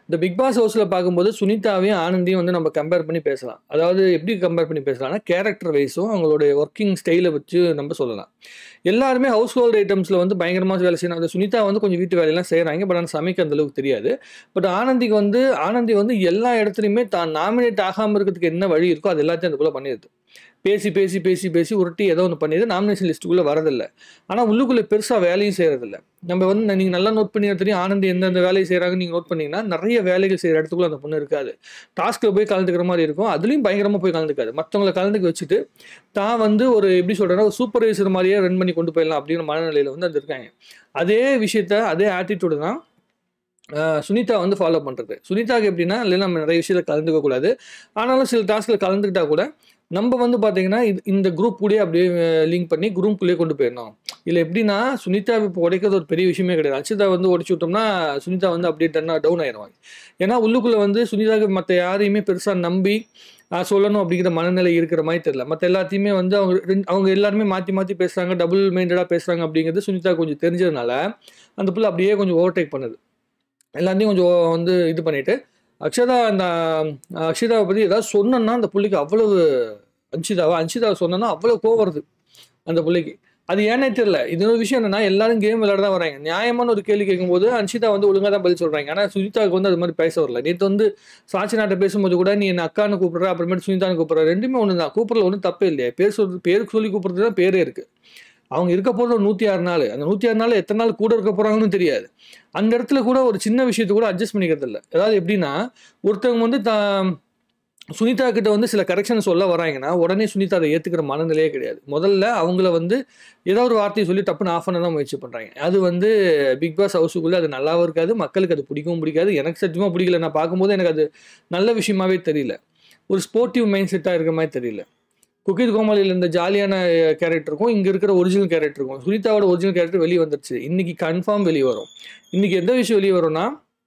இந்த big pass ஹவுஸில் பார்க்கும்போது சுனிதாவையும் ஆனந்தியும் வந்து நம்ம கம்பேர் பண்ணி பேசலாம் அதாவது எப்படி கம்பேர் பண்ணி பேசலாம்னா கேரக்டர் வைஸும் அவங்களுடைய ஒர்க்கிங் ஸ்டைலை வச்சு நம்ம சொல்லலாம் எல்லாருமே ஹவுஸ் ஹோல்டு ஐட்டம்ஸில் வந்து பயங்கரமாக வேலை செய்யணும் அந்த சுனிதா வந்து கொஞ்சம் வீட்டு வேலையெல்லாம் செய்கிறாங்க பட் ஆனால் சமைக்க அந்த அளவுக்கு தெரியாது பட் ஆனந்திக்கு வந்து ஆனந்தி வந்து எல்லா இடத்துலையுமே தான் நாமினேட் ஆகாமல் இருக்கிறதுக்கு என்ன வழி இருக்கோ அது எல்லாத்தையும் அதுக்குள்ளே பண்ணிடுது பேசி பேசி பேசி பேசி உருட்டி ஏதோ ஒன்று பண்ணிடுது நாமினேஷன் லிஸ்ட்டுக்குள்ளே வரதில்லை ஆனால் உள்ளுக்குள்ளே பெருசாக வேலையும் செய்கிறதில்ல நம்ம வந்து நீங்கள் நல்லா நோட் பண்ணி தெரியும் ஆனந்தி எந்தெந்த வேலையை செய்கிறாங்கன்னு நீங்கள் நோட் பண்ணீங்கன்னா நிறைய வேலைகள் செய்கிற இடத்துக்குள்ள அந்த பொண்ணு இருக்காது டாஸ்க்கில் போய் கலந்துக்கிற மாதிரி இருக்கும் அதுலேயும் பயங்கரமாக போய் கலந்துக்காது மற்றவங்களை கலந்துக்க வச்சுட்டு தான் வந்து ஒரு எப்படி சொல்கிறேன்னா ஒரு சூப்பர்வைசர் மாதிரியே ரன் பண்ணி கொண்டு போயிடலாம் அப்படிங்கிற மனநிலையில் வந்து அது இருக்காங்க அதே விஷயத்த அதே ஆட்டிடியூடு தான் ஆஹ் சுனிதா வந்து ஃபாலோ பண்ணுறது சுனிதாக்கு எப்படின்னா இல்லை நம்ம நிறைய விஷயத்தில் கலந்துக்க கூடாது ஆனாலும் சில டாஸ்கில் கலந்துக்கிட்டா கூட நம்ம வந்து பார்த்தீங்கன்னா இது இந்த குரூப் கூடயே அப்படியே லிங்க் பண்ணி குரூப்புக்குள்ளேயே கொண்டு போயிடணும் இல்லை எப்படின்னா சுனிதா இப்போ உடைக்கிறது ஒரு பெரிய விஷயமே கிடையாது அச்சிதா வந்து உடைச்சு விட்டோம்னா சுனிதா வந்து அப்படியே டன்னா டவுன் ஆயிடுவாங்க ஏன்னா உள்ளுக்குள்ளே வந்து சுனிதாவுக்கு மற்ற யாரையுமே பெருசாக நம்பி ஆஹ் சொல்லணும் அப்படிங்கிற மனநிலை இருக்கிற மாதிரி தெரியல மற்ற எல்லாத்தையுமே வந்து அவங்க ரெண்டு- அவங்க எல்லாருமே மாற்றி மாற்றி பேசுகிறாங்க டபுள் மைண்டடாக பேசுகிறாங்க அப்படிங்கிறது சுனிதா கொஞ்சம் தெரிஞ்சதுனால அந்த புள்ள அப்படியே கொஞ்சம் ஓவர்டேக் பண்ணுது எல்லாத்தையும் கொஞ்சம் வந்து இது பண்ணிட்டு அக்ஷதா அந்த அஹ், அக்ஷிதாவை பற்றி ஏதாவது சொன்னோன்னா அந்த புள்ளைக்கு அவ்வளவு அன்ஷிதாவா அன்ஷிதாவை சொன்னோன்னா அவ்வளோ கோவம் வருது அந்த புள்ளைக்கு அது ஏனே தெரியல இது ஒரு விஷயம் என்னன்னா எல்லாரும் கேம் விளையாட தான் வராங்க நியாயமான ஒரு கேள்வி கேட்கும்போது அன்ஷிதா வந்து ஒழுங்காக தான் பதில் சொல்றாங்க ஆனால் சுனிதாவுக்கு வந்து அது மாதிரி பேச வரல நேற்று வந்து சாட்சி நாட்டை பேசும்போது கூட நீ என்ன அக்கான்னு கூப்பிடுற அப்புறமேட்டு சுனிதான்னு கூப்பிடுற ரெண்டுமே ஒன்று தான் கூப்பிடல ஒன்றும் தப்பே இல்லையா பேர் சொல்றது பேருக்கு சொல்லி கூப்பிடுறது தான் பேரே இருக்கு அவங்க இருக்க போகிறது ஒரு நூற்றி ஆறு நாள் அந்த நூற்றி ஆறு நாள் எத்தனை நாள் கூட இருக்க போகிறாங்கன்னு தெரியாது அந்த இடத்துல கூட ஒரு சின்ன விஷயத்தை கூட அட்ஜஸ்ட் பண்ணிக்கிறது இல்லை அதாவது எப்படின்னா ஒருத்தவங்க வந்து தான் சுனிதா கிட்ட வந்து சில கரெக்ஷன் சொல்ல வராங்கன்னா உடனே சுனிதா அதை ஏற்றுக்கிற மனநிலையே கிடையாது முதல்ல அவங்கள வந்து ஏதோ ஒரு வார்த்தையை சொல்லி டப்புன்னு ஆஃப் பண்ண தான் முயற்சி பண்ணுறாங்க அது வந்து பிக் பாஸ் ஹவுஸுக்குள்ளே அது நல்லாவும் இருக்காது மக்களுக்கு அது பிடிக்கவும் பிடிக்காது எனக்கு சத்தியமாக பிடிக்கல நான் பார்க்கும்போது எனக்கு அது நல்ல விஷயமாவே தெரியல ஒரு ஸ்போர்ட்டிவ் மைண்ட் செட்டாக இருக்க மாதிரி தெரியல குக்கித் கோமாளியில் இந்த ஜாலியான கேரக்டருக்கும் இங்கே இருக்கிற ஒரிஜினல் கேரக்டருக்கும் சுனிதாவோட ஒரிஜினல் கேரக்டர் வெளியே வந்துருச்சு இன்னைக்கு கன்ஃபார்ம் வெளியே வரும் இன்னைக்கு எந்த விஷயம் வெளியே வரும்னா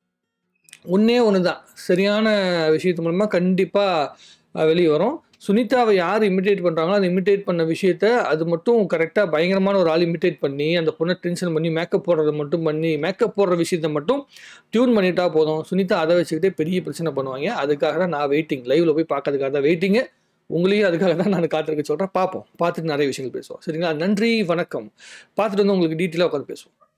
ஒன்றே ஒன்று தான் சரியான விஷயத்து மூலமாக கண்டிப்பாக வெளியே வரும் சுனிதாவை யார் இமிட்டேட் பண்ணுறாங்களோ அந்த இமிட்டேட் பண்ண விஷயத்த அது மட்டும் கரெக்டாக பயங்கரமான ஒரு ஆள் இமிட்டேட் பண்ணி அந்த பொண்ணை டென்ஷன் பண்ணி மேக்கப் போடுறதை மட்டும் பண்ணி மேக்கப் போடுற விஷயத்த மட்டும் டியூன் பண்ணிட்டா போதும் சுனிதா அதை வச்சுக்கிட்டே பெரிய பிரச்சனை பண்ணுவாங்க அதுக்காக தான் நான் வெயிட்டிங் லைவ்ல போய் பார்க்கறதுக்காக தான் வெயிட்டிங்கு உங்களையும் அதுக்காக தான் நான் காத்திருக்க சொல்கிறேன் பார்ப்போம் பார்த்துட்டு நிறைய விஷயங்கள் பேசுவோம் சரிங்களா நன்றி வணக்கம் பார்த்துட்டு வந்து உங்களுக்கு டீட்டெயிலாக உட்காந்து பேசுவோம்